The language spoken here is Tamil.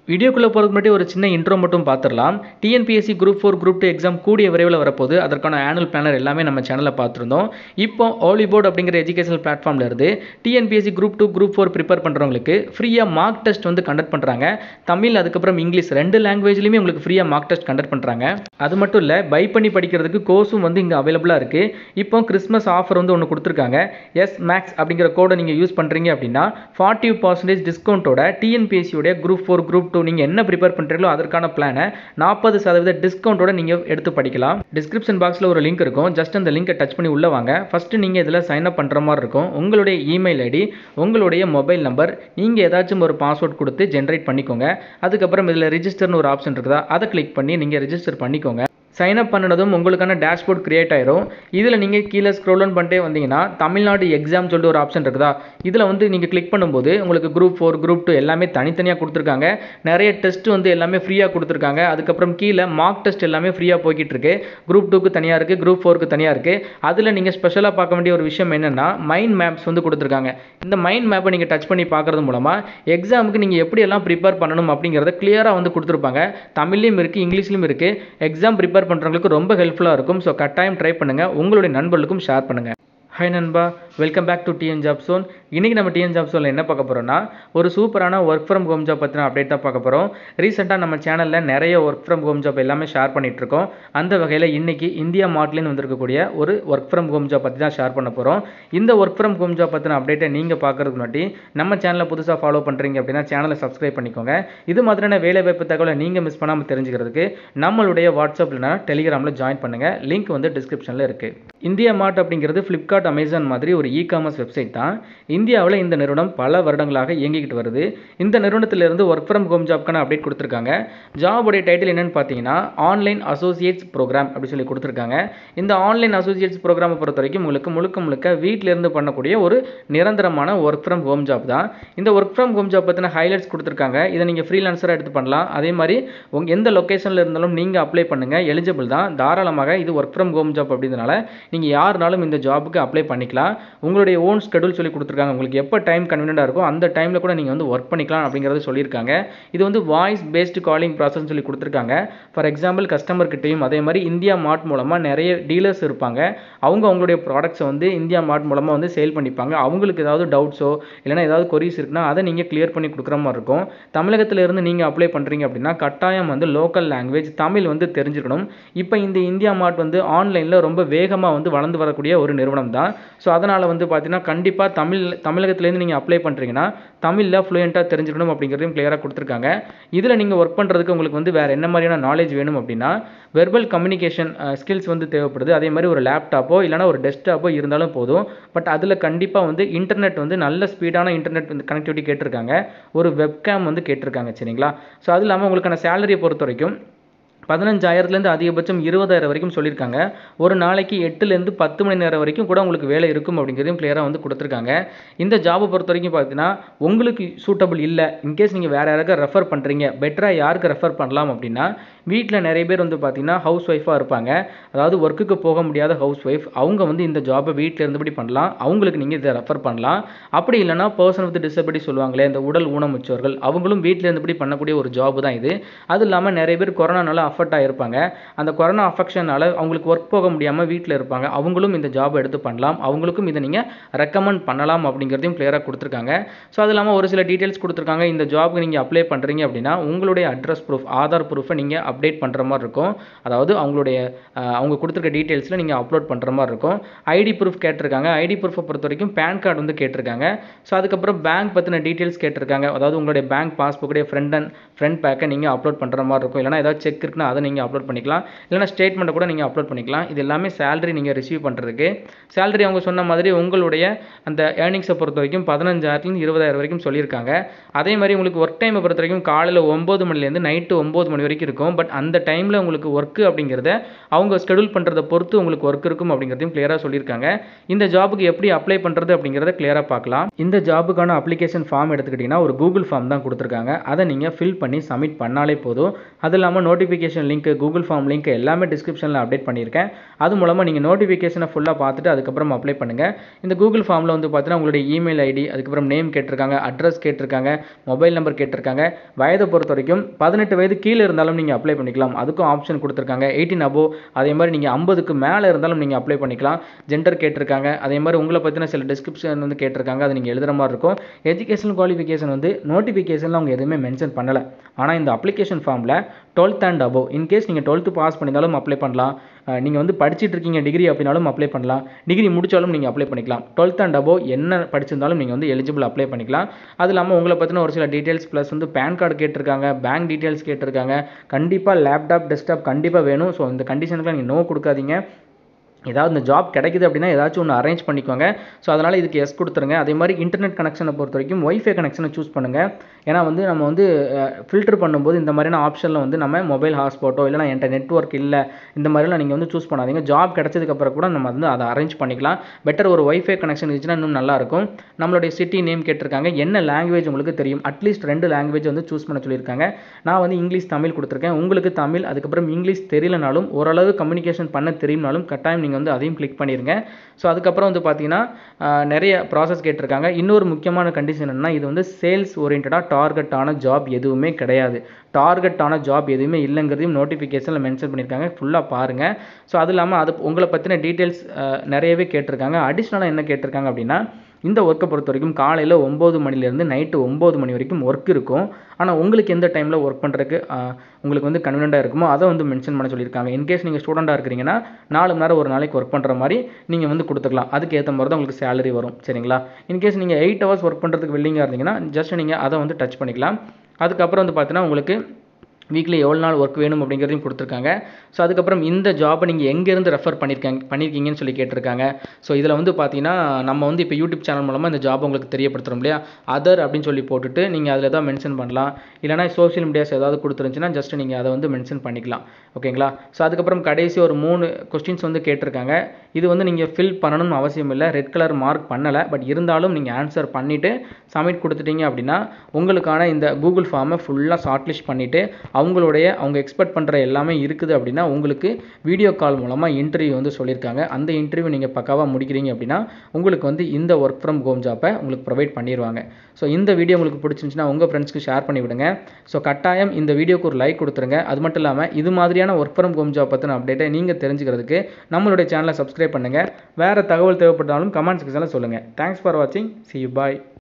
வீடியோக்குள்ளே போகிறதுக்கு முன்னாடி ஒரு சின்ன இன்ட்ரோ மட்டும் பார்த்துடலாம் TNPSC group four group two exam கூடிய விரைவில் வரப்போகுது அதற்கான ஆனுவல் பிளானர் எல்லாமே நம்ம சேனலில் பார்த்துருந்தோம் இப்போ ஆலிபோர்ட் அப்படிங்கிற எஜுகேஷனல் பிளாட்ஃபார்மில் இருந்து TNPSC group two group four prepare பண்ணுறவங்களுக்கு ஃப்ரீயாக மார்க் டெஸ்ட் வந்து கண்டக்ட் பண்ணுறாங்க தமிழ் அதுக்கப்புறம் இங்கிலீஷ் ரெண்டு லாங்குவேஜ்லையுமே உங்களுக்கு ஃப்ரீயாக மார்க் டெஸ்ட் கண்டக்ட் பண்ணுறாங்க அது மட்டும் இல்லை பை பண்ணி படிக்கிறதுக்கு கோர்ஸும் வந்து இங்கே அவைலபிளாக இருக்குது இப்போ கிறிஸ்மஸ் ஆஃபர் வந்து ஒன்று கொடுத்துருக்காங்க எஸ் மேக்ஸ் அப்படிங்கிற கோடை நீங்கள் யூஸ் பண்ணுறீங்க அப்படின்னா ஃபார்ட்டி பர்சன்டேஜ் டிஸ்கவுண்ட்டோட டிஎன்பிஎஸ்சியோட குரூப் ஃபோர் குரூப் டூ நீங்கள் என்ன ப்ரிப்பேர் பண்ணுறீங்களோ அதற்கான பிளானை நாற்பது சதவீத டிஸ்கவுண்ட்டோட நீங்கள் எடுத்து படிக்கலாம் டிஸ்கிரிப்ஷன் பாக்ஸில் ஒரு லிங்க் இருக்கும் ஜஸ்ட் அந்த லிங்கை டச் பண்ணி உள்ளே வாங்க ஃபஸ்ட்டு நீங்கள் இதில் சைன் அப் பண்ணுற மாதிரி இருக்கும் உங்களுடைய இமெயில் ஐடி உங்களுடைய மொபைல் நம்பர் நீங்கள் ஏதாச்சும் ஒரு பாஸ்வேர்ட் கொடுத்து ஜென்ரேட் பண்ணிக்கோங்க அதுக்கப்புறம் இதில் ரிஜிஸ்டர்னு ஒரு ஆப்ஷன் இருக்குதா அதை கிளிக் பண்ணி நீங்கள் ரிஜிஸ்டர் பண்ணிக்கோங்க சைன் அப் பண்ணதும் உங்களுக்கான டேஷ்போர்ட் கிரியேட் ஆயிரும் இதில் நீங்கள் கீழே ஸ்க்ரோல் ஆன் பண்ணிட்டே வந்தீங்கன்னா தமிழ்நாடு எக்ஸாம் சொல்லிட்டு ஒரு ஆப்ஷன் இருக்குதா இதில் வந்து நீங்கள் கிளிக் பண்ணும்போது உங்களுக்கு குரூப் ஃபோர் குரூப் டூ எல்லாமே தனித்தனியாக கொடுத்துருக்காங்க நிறைய டெஸ்ட் வந்து எல்லாமே ஃப்ரீயாக கொடுத்துருக்காங்க அதுக்கப்புறம் கீழே மார்க் டெஸ்ட் எல்லாமே ஃப்ரீயாக போய்கிட்டு இருக்கு குரூப் டூக்கு தனியாக இருக்குது குரூப் ஃபோருக்கு தனியாக இருக்குது அதில் நீங்கள் ஸ்பெஷலாக பார்க்க வேண்டிய ஒரு விஷயம் என்னென்னா மைண்ட் மேப்ஸ் வந்து கொடுத்துருக்காங்க இந்த மைண்ட் மேப்பை நீங்கள் டச் பண்ணி பார்க்குறது மூலமாக எக்ஸாமுக்கு நீங்கள் எப்படியெல்லாம் ப்ரிப்பேர் பண்ணணும் அப்படிங்கிறத கிளியராக வந்து கொடுத்துருப்பாங்க தமிழ்லையும் இருக்குது இங்கிலீஷ்லையும் இருக்குது எக்ஸாம் ப்ரிப்பேர் பண்ணுறவங்களுக்கு ரொம்ப ஹெல்ப்ஃபுல்லாக இருக்கும் ஸோ கட்டாயம் ட்ரை பண்ணுங்கள் உங்களுடைய நண்பர்களுக்கும் ஷேர் பண்ணுங்கள் ஹாய் நண்பா welcome back to TN job zone இன்றைக்கி நம்ம டிஎன் ஜாப் சோனில் என்ன பார்க்க போகிறோம்னா ஒரு சூப்பரான ஒர்க் ஃப்ரம் ஹோம் ஜாப் பற்றின அப்டேட் தான் பார்க்க போகிறோம் ரீசெண்டாக நம்ம சேனலில் நிறைய ஒர்க் ஃப்ரம் ஹோம் ஜாப் எல்லாமே ஷேர் பண்ணிகிட்ருக்கோம் அந்த வகையில் இன்றைக்கி இந்தியா மார்ட்லேருந்து வந்திருக்கக்கூடிய ஒரு ஒர்க் ஃப்ரம் ஹோம் ஜாப் பற்றி தான் ஷேர் பண்ண போகிறோம் இந்த ஒர்க் ஃப்ரம் ஹோம் ஜாப் பற்றின அப்டேட்டை நீங்கள் பார்க்குறதுக்கு முன்னாடி நம்ம சேனலை புதுசாக ஃபாலோ பண்ணுறீங்க அப்படின்னா சேனலை சப்ஸ்கிரைப் பண்ணிக்கோங்க இது மாதிரியான வேலை வாய்ப்பு தகவலை நீங்கள் மிஸ் பண்ணாமல் தெரிஞ்சுக்கிறதுக்கு நம்மளுடைய வாட்ஸ்அப்லனா டெலிகிராமில் ஜாயின் பண்ணுங்கள் லிங்க் வந்து டிஸ்கிரிப்ஷனில் இருக்குது இந்தியா மார்ட் அப்படிங்கிறது ஃப்ளிப்கார்ட் அமேசான் மாதிரி ஒரு இ காமர்ஸ் வெப்சைட் தான் இந்தியாவில் இந்த நிறுவனம் பல வருடங்களாக இயங்கிக்கிட்டு வருது இந்த நிறுவனத்திலிருந்து ஒர்க் ஃப்ரம் ஹோம் ஜாப்க்கான அப்டேட் கொடுத்துருக்காங்க ஜாபுடைய டைட்டில் என்னென்னு பார்த்தீங்கன்னா ஆன்லைன் அசோசியேட்ஸ் ப்ரோக்ராம் அப்படி சொல்லி கொடுத்துருக்காங்க இந்த ஆன்லைன் அசோசியேட்ஸ் ப்ரோக்ராமை பொறுத்த வரைக்கும் உங்களுக்கு முழுக்க முழுக்க வீட்டிலேருந்து பண்ணக்கூடிய ஒரு நிரந்தரமான ஒர்க் ஃப்ரம் ஹோம் ஜாப் தான் இந்த ஒர்க் ஃப்ரம் ஹோம் ஜாப் பற்றின ஹைலைட்ஸ் கொடுத்துருக்காங்க இதை நீங்கள் ஃப்ரீலான்சராக எடுத்து பண்ணலாம் அதே மாதிரி உங்கள் எந்த லொக்கேஷனில் இருந்தாலும் நீங்கள் அப்ளை பண்ணுங்கள் எலிஜிபிள் தான் தாராளமாக இது ஒர்க் ஃப்ரம் ஹோம் ஜாப் அப்படின்றனால நீங்கள் யாருனாலும் இந்த ஜாபுக்கு அப்ளை பண்ணிக்கலாம் உங்களுடைய ஓன் ஸ்கெடியூல் சொல்லி கொடுத்துருக்காங்க உங்களுக்கு எப்போ டைம் கன்வீனியாக இருக்கோ அந்த டைமில் கூட நீங்கள் வந்து ஒர்க் பண்ணிக்கலாம் அப்படிங்கிறத சொல்லியிருக்காங்க இது வந்து வாய்ஸ் பேஸ்டு காலிங் ப்ராசஸ் சொல்லி கொடுத்துருக்காங்க ஃபார் எக்ஸாம்பிள் கஸ்டமர் கிட்டையும் அதே மாதிரி இந்தியா மார்ட் மூலமாக நிறைய டீலர்ஸ் இருப்பாங்க அவங்க அவங்களுடைய ப்ராடக்ட்ஸை வந்து இந்தியா மார்ட் மூலமாக வந்து சேல் பண்ணிப்பாங்க அவங்களுக்கு ஏதாவது டவுட்ஸோ இல்லைனா ஏதாவது கொரிஸ் இருக்குன்னா அதை நீங்கள் கிளியர் பண்ணி கொடுக்குற மாதிரி இருக்கும் தமிழகத்தில் இருந்து நீங்கள் அப்ளை பண்ணுறீங்க அப்படின்னா கட்டாயம் வந்து லோக்கல் லாங்குவேஜ் தமிழ் வந்து தெரிஞ்சுக்கணும் இப்போ இந்த இந்தியா மார்ட் வந்து ஆன்லைனில் ரொம்ப வேகமாக வந்து வளர்ந்து வரக்கூடிய ஒரு நிறுவனம் தான் ஸோ அதனால் வந்து பார்த்தீங்கன்னா கண்டிப்பாக தமிழ் தமிழகத்துலேருந்து நீங்கள் அப்ளை பண்ணுறீங்கன்னா தமிழில் ஃப்ளூயண்ட்டாக தெரிஞ்சுக்கணும் அப்படிங்கிறதையும் கிளியராக கொடுத்துருக்காங்க இதில் நீங்கள் ஒர்க் பண்ணுறதுக்கு உங்களுக்கு வந்து வேறு என்ன மாதிரியான நாலேஜ் வேணும் அப்படின்னா வெர்பல் கம்யூனிகேஷன் ஸ்கில்ஸ் வந்து தேவைப்படுது அதே மாதிரி ஒரு லேப்டாப்போ இல்லைனா ஒரு டெஸ்க்டாப்போ இருந்தாலும் போதும் பட் அதில் கண்டிப்பாக வந்து இன்டர்நெட் வந்து நல்ல ஸ்பீடான இன்டர்நெட் வந்து கனெக்டிவிட்டி கேட்டிருக்காங்க ஒரு வெப்கேம் வந்து கேட்டிருக்காங்க சரிங்களா ஸோ அது இல்லாமல் உங்களுக்கான சேலரியை பொறுத்த வரைக்கும் பதினஞ்சாயிரத்துலேருந்து அதிகபட்சம் இருபதாயிரம் வரைக்கும் சொல்லியிருக்காங்க ஒரு நாளைக்கு எட்டுலேருந்து பத்து மணி நேரம் வரைக்கும் கூட உங்களுக்கு வேலை இருக்கும் அப்படிங்கிறதையும் கிளியராக வந்து கொடுத்துருக்காங்க இந்த ஜாபை பொறுத்த வரைக்கும் பார்த்தீங்கன்னா உங்களுக்கு சூட்டபிள் இல்லை இன்கேஸ் நீங்கள் வேறு யாராவது ரெஃபர் பண்ணுறீங்க பெட்டராக யாருக்கு ரெஃபர் பண்ணலாம் அப்படின்னா வீட்டில் நிறைய பேர் வந்து பார்த்தீங்கன்னா ஹவுஸ் ஒய்ஃபாக இருப்பாங்க அதாவது ஒர்க்குக்கு போக முடியாத ஹவுஸ் ஒய்ஃப் அவங்க வந்து இந்த ஜாபை வீட்டில் இருந்தபடி பண்ணலாம் அவங்களுக்கு நீங்கள் இதை ரெஃபர் பண்ணலாம் அப்படி இல்லைனா பர்சன் வித் டிசபிலிட்டி சொல்லுவாங்களே இந்த உடல் ஊனமுற்றவர்கள் அவங்களும் வீட்டில் இருந்தபடி பண்ணக்கூடிய ஒரு ஜாப் தான் இது அது இல்லாமல் நிறைய பேர் கொரோனானால அஃபெக்ட் ஆகிருப்பாங்க அந்த கொரோனா அஃபெக்ஷனால் அவங்களுக்கு ஒர்க் போக முடியாமல் வீட்டில் இருப்பாங்க அவங்களும் இந்த ஜாப் எடுத்து பண்ணலாம் அவங்களுக்கும் இதை நீங்கள் ரெக்கமெண்ட் பண்ணலாம் அப்படிங்கிறதையும் கிளியராக கொடுத்துருக்காங்க ஸோ அது இல்லாமல் ஒரு சில டீட்டெயில்ஸ் கொடுத்துருக்காங்க இந்த ஜாப்க்கு நீங்கள் அப்ளை பண்ணுறீங்க அப்படின்னா உங்களுடைய அட்ரஸ் ப்ரூஃப் ஆதார் ப்ரூஃபை நீங்கள் அப்டேட் பண்ணுற மாதிரி இருக்கும் அதாவது அவங்களுடைய அவங்க கொடுத்துருக்க டீட்டெயில்ஸில் நீங்கள் அப்லோட் பண்ணுற மாதிரி இருக்கும் ஐடி ப்ரூஃப் கேட்டிருக்காங்க ஐடி ப்ரூஃபை பொறுத்த வரைக்கும் பேன் கார்டு வந்து கேட்டிருக்காங்க ஸோ அதுக்கப்புறம் பேங்க் பற்றின டீட்டெயில்ஸ் கேட்டிருக்காங்க அதாவது உங்களுடைய பேங்க் பாஸ்புக்குடைய ஃப்ரெண்ட் அண்ட் ஃப்ரண்ட் பேக்கை நீங்கள் அப்லோட் பண்ணுற மாதிரி இருக்கும் இல்லைனா ஏதாவது செக் இருக்குன்னா அதை நீங்கள் அப்லோட் பண்ணிக்கலாம் இல்லைனா ஸ்டேட்மெண்ட்டை கூட நீங்கள் அப்லோட் பண்ணிக்கலாம் இது எல்லாமே சேலரி நீங்கள் ரிசீவ் பண்ணுறதுக்கு சேலரி அவங்க சொன்ன மாதிரி உங்களுடைய அந்த ஏர்னிங்ஸை பொறுத்த வரைக்கும் பதினஞ்சாயிரத்துலேருந்து இருபதாயிரம் வரைக்கும் சொல்லியிருக்காங்க அதே மாதிரி உங்களுக்கு ஒர்க் டைமை பொறுத்த வரைக்கும் காலையில் ஒம்பது மணிலேருந்து நைட்டு ஒம்பது மணி வரைக்கும் இருக்கும் பட் அந்த டைமில் உங்களுக்கு ஒர்க்கு அப்படிங்கிறத அவங்க ஸ்கெடியூல் பண்ணுறதை பொறுத்து உங்களுக்கு ஒர்க் இருக்கும் அப்படிங்கிறதையும் கிளியராக சொல்லியிருக்காங்க இந்த ஜாபுக்கு எப்படி அப்ளை பண்ணுறது அப்படிங்கிறத கிளியராக பார்க்கலாம் இந்த ஜாபுக்கான அப்ளிகேஷன் ஃபார்ம் எடுத்துக்கிட்டிங்கன்னா ஒரு கூகுள் ஃபார்ம் தான் கொடுத்துருக்காங்க அதை நீங்கள் ஃபில் பண்ணி சப்மிட் பண்ணாலே போதும் அது இல்லாமல் notification application link Google form link எல்லாமே டிஸ்கிரிப்ஷனில் அப்டேட் பண்ணியிருக்கேன் அது மூலமாக நீங்கள் நோட்டிஃபிகேஷனை ஃபுல்லாக பார்த்துட்டு அதுக்கப்புறம் அப்ளை பண்ணுங்கள் இந்த கூகுள் ஃபார்மில் வந்து பார்த்தீங்கன்னா உங்களுடைய இமெயில் ஐடி அதுக்கப்புறம் நேம் கேட்டிருக்காங்க அட்ரஸ் கேட்டிருக்காங்க மொபைல் நம்பர் கேட்டிருக்காங்க வயதை பொறுத்த வரைக்கும் பதினெட்டு வயது கீழே இருந்தாலும் நீங்கள் அப்ளை பண்ணிக்கலாம் அதுக்கும் ஆப்ஷன் கொடுத்துருக்காங்க எயிட்டீன் அபோ அதே மாதிரி நீங்கள் ஐம்பதுக்கு மேலே இருந்தாலும் நீங்கள் அப்ளை பண்ணிக்கலாம் ஜெண்டர் கேட்டிருக்காங்க அதே மாதிரி உங்களை பற்றின சில டிஸ்கிரிப்ஷன் வந்து கேட்டிருக்காங்க அது நீங்கள் எழுதுகிற மாதிரி இருக்கும் எஜுகேஷன் குவாலிஃபிகேஷன் வந்து நோட்டிஃபிகேஷனில் அவங்க எதுவுமே மென்ஷன் பண்ணலை ஆனால் இந்த அப்ளிகேஷன் ஃபார்மில் டுவெல்த் அண்ட் அபோவ் இன்கேஸ் நீங்கள் டுவெல்த்து பாஸ் பண்ணியிருந்தாலும் அப்ளை பண்ணலாம் நீங்கள் வந்து படிச்சிட்டு இருக்கீங்க டிகிரி அப்படின்னாலும் அப்ளை பண்ணலாம் டிகிரி முடிச்சாலும் நீங்கள் அப்ளை பண்ணிக்கலாம் டுவெல்த் அண்ட் அபோவ் என்ன படிச்சிருந்தாலும் நீங்கள் வந்து எலிஜிபிள் அப்ளை பண்ணிக்கலாம் அது இல்லாமல் உங்களை பற்றின ஒரு சில டீட்டெயில்ஸ் ப்ளஸ் வந்து பேன் கார்டு கேட்டிருக்காங்க பேங்க் டீட்டெயில்ஸ் கேட்டிருக்காங்க கண்டிப்பாக லேப்டாப் டெஸ்க்டாப் கண்டிப்பாக வேணும் ஸோ இந்த கண்டிஷனுக்குலாம் நீங்கள் நோ கொடுக்காதீங்க ஏதாவது இந்த ஜாப் கிடைக்குது அப்படின்னா ஏதாச்சும் ஒன்று அரேஞ்ச் பண்ணிக்கோங்க ஸோ அதனால் இதுக்கு எஸ் கொடுத்துருங்க அதே மாதிரி இன்டர்நெட் கனெக்ஷனை பொறுத்த வரைக்கும் ஒய்ஃபை கனெக்ஷனை சூஸ் பண்ணுங்கள் ஏன்னா வந்து நம்ம வந்து ஃபில்டர் பண்ணும்போது இந்த மாதிரியான ஆப்ஷனில் வந்து நம்ம மொபைல் ஹாட்ஸ்பாட்டோ இல்லைனா என்கிட்ட நெட்ஒர்க் இல்லை இந்த மாதிரிலாம் நீங்கள் வந்து சூஸ் பண்ணாதீங்க ஜாப் கிடைச்சதுக்கப்புறம் கூட நம்ம வந்து அதை அரேஞ்ச் பண்ணிக்கலாம் பெட்டர் ஒரு ஒய்ஃபை கனெக்ஷன் இருந்துச்சுன்னா இன்னும் நல்லாயிருக்கும் நம்மளுடைய சிட்டி நேம் கேட்டிருக்காங்க என்ன லாங்குவேஜ் உங்களுக்கு தெரியும் அட்லீஸ்ட் ரெண்டு லாங்குவேஜ் வந்து சூஸ் பண்ண சொல்லியிருக்காங்க நான் வந்து இங்கிலீஷ் தமிழ் கொடுத்துருக்கேன் உங்களுக்கு தமிழ் அதுக்கப்புறம் இங்கிலீஷ் தெரியலனாலும் ஓரளவு கம்யூனிகேஷன் பண்ண தெரியும்னாலும் கட்டாயம் நீங்கள் வந்து அதையும் கிளிக் பண்ணிடுங்க ஸோ அதுக்கப்புறம் வந்து பார்த்தீங்கன்னா நிறைய ப்ராசஸ் கேட்டிருக்காங்க இன்னொரு முக்கியமான கண்டிஷன் என்னன்னா இது வந்து சேல்ஸ் ஓரியன்டாக டார்கெட்டான ஜாப் எதுவுமே கிடையாது டார்கெட்டான ஜாப் எதுவுமே இல்லைங்கிறதையும் நோட்டிஃபிகேஷனில் மென்ஷன் பண்ணியிருக்காங்க ஃபுல்லாக பாருங்கள் ஸோ அது இல்லாமல் அது உங்களை பற்றின டீட்டெயில்ஸ் நிறையவே கேட்டிருக்காங்க அடிஷ்னலாக என்ன கேட்டிருக்காங்க அப்படின்னா இந்த ஒர்க்கை பொறுத்த வரைக்கும் காலையில் ஒம்பது மணிலேருந்து நைட்டு ஒம்பது மணி வரைக்கும் ஒர்க் இருக்கும் ஆனால் உங்களுக்கு எந்த டைமில் ஒர்க் பண்ணுறதுக்கு உங்களுக்கு வந்து கன்வீனியண்ட்டாக இருக்குமோ அதை வந்து மென்ஷன் பண்ண சொல்லியிருக்காங்க இன்கேஸ் நீங்கள் ஸ்டூடெண்ட்டாக இருக்கிறீங்கன்னா நாலு மணி நேரம் ஒரு நாளைக்கு ஒர்க் பண்ணுற மாதிரி நீங்கள் வந்து கொடுத்துக்கலாம் அதுக்கு ஏற்ற மாதிரி தான் உங்களுக்கு சேலரி வரும் சரிங்களா இன்கேஸ் நீங்கள் எயிட் ஹவர்ஸ் ஒர்க் பண்ணுறதுக்கு வில்லிங்காக இருந்தீங்கன்னா ஜஸ்ட் நீங்கள் அதை வந்து டச் பண்ணிக்கலாம் அதுக்கப்புறம் வந்து பார்த்தீங்கன்னா உங்களுக்கு வீக்லி எவ்வளோ நாள் ஒர்க் வேணும் அப்படிங்கிறதையும் கொடுத்துருக்காங்க ஸோ அதுக்கப்புறம் இந்த ஜாபை நீங்கள் எங்கேருந்து ரெஃபர் பண்ணியிருக்காங்க பண்ணியிருக்கீங்கன்னு சொல்லி கேட்டிருக்காங்க ஸோ இதில் வந்து பார்த்தீங்கன்னா நம்ம வந்து இப்போ யூடியூப் சேனல் மூலமாக இந்த ஜாப் உங்களுக்கு தெரியப்படுத்துகிறோம் இல்லையா அதர் அப்படின்னு சொல்லி போட்டுட்டு நீங்கள் அதில் ஏதாவது மென்ஷன் பண்ணலாம் இல்லைனா சோஷியல் மீடியாஸ் ஏதாவது கொடுத்துருந்துச்சுன்னா ஜஸ்ட் நீங்கள் அதை வந்து மென்ஷன் பண்ணிக்கலாம் ஓகேங்களா ஸோ அதுக்கப்புறம் கடைசி ஒரு மூணு கொஸ்டின்ஸ் வந்து கேட்டிருக்காங்க இது வந்து நீங்கள் ஃபில் பண்ணணும்னு அவசியம் இல்லை ரெட் கலர் மார்க் பண்ணலை பட் இருந்தாலும் நீங்கள் ஆன்சர் பண்ணிவிட்டு சப்மிட் கொடுத்துட்டீங்க அப்படின்னா உங்களுக்கான இந்த கூகுள் ஃபார்மை ஃபுல்லாக ஷார்ட்லிஸ்ட் பண்ணிவிட்டு அவங்களுடைய அவங்க எக்ஸ்பெக்ட் பண்ணுற எல்லாமே இருக்குது அப்படின்னா உங்களுக்கு வீடியோ கால் மூலமாக இன்டர்வியூ வந்து சொல்லியிருக்காங்க அந்த இன்டர்வியூ நீங்கள் பக்காவாக முடிக்கிறீங்க அப்படின்னா உங்களுக்கு வந்து இந்த ஒர்க் ஃப்ரம் ஹோம் ஜாப்பை உங்களுக்கு ப்ரொவைட் பண்ணிடுவாங்க ஸோ இந்த வீடியோ உங்களுக்கு பிடிச்சிருந்துச்சுன்னா உங்கள் ஃப்ரெண்ட்ஸ்க்கு ஷேர் பண்ணி விடுங்க ஸோ கட்டாயம் இந்த வீடியோக்கு ஒரு லைக் கொடுத்துருங்க அது மட்டும் இல்லாமல் இது மாதிரியான ஒர்க் ஃப்ரம் ஹோம் ஜாப் பற்றின அப்டேட்டை நீங்கள் தெரிஞ்சுக்கிறதுக்கு நம்மளுடைய சேனலை சப்ஸ்கிரைப் பண்ணுங்கள் வேறு தகவல் தேவைப்பட்டாலும் கமெண்ட் செக்ஷனில் சொல்லுங்கள் தேங்க்ஸ் ஃபார் வாட்சிங் சி யூ பாய்